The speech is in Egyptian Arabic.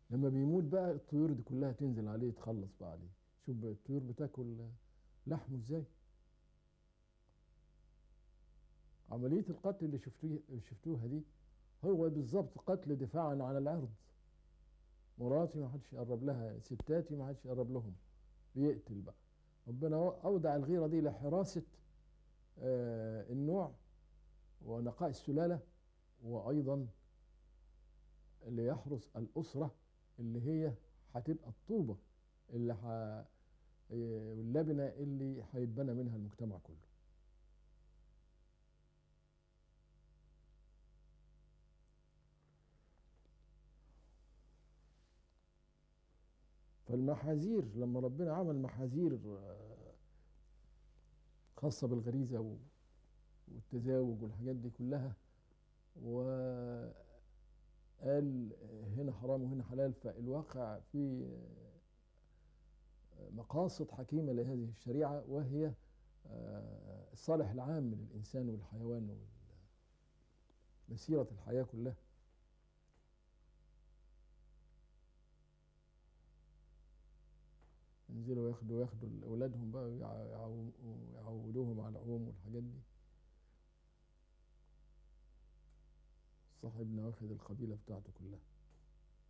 لما بيموت بقى الطيور دي كلها تنزل عليه تخلص بقى عليه شوف بقى الطيور بتاكل لحمه ازاي عملية القتل اللي شفتوه شفتوها دي هو بالظبط قتل دفاعا عن العرض مراتي ما حدش يقرب لها ستاتي ما حدش يقرب لهم بيقتل بقى ربنا أودع الغيرة دي لحراسة آه النوع ونقاء السلالة وأيضا ليحرس الأسرة اللي هي هتبقى الطوبة اللي ح... واللبنة اللي هيتبنى منها المجتمع كله فالمحاذير لما ربنا عمل محاذير خاصة بالغريزة والتزاوج والحاجات دي كلها وقال هنا حرام وهنا حلال فالواقع في مقاصد حكيمة لهذه الشريعة وهي الصالح العام من الإنسان والحيوان ومسيرة الحياة كلها ينزلوا ياخدوا ياخدوا أولادهم بقى ويعودوهم على العوم والحاجات دي صاحبنا واخد القبيلة بتاعته كلها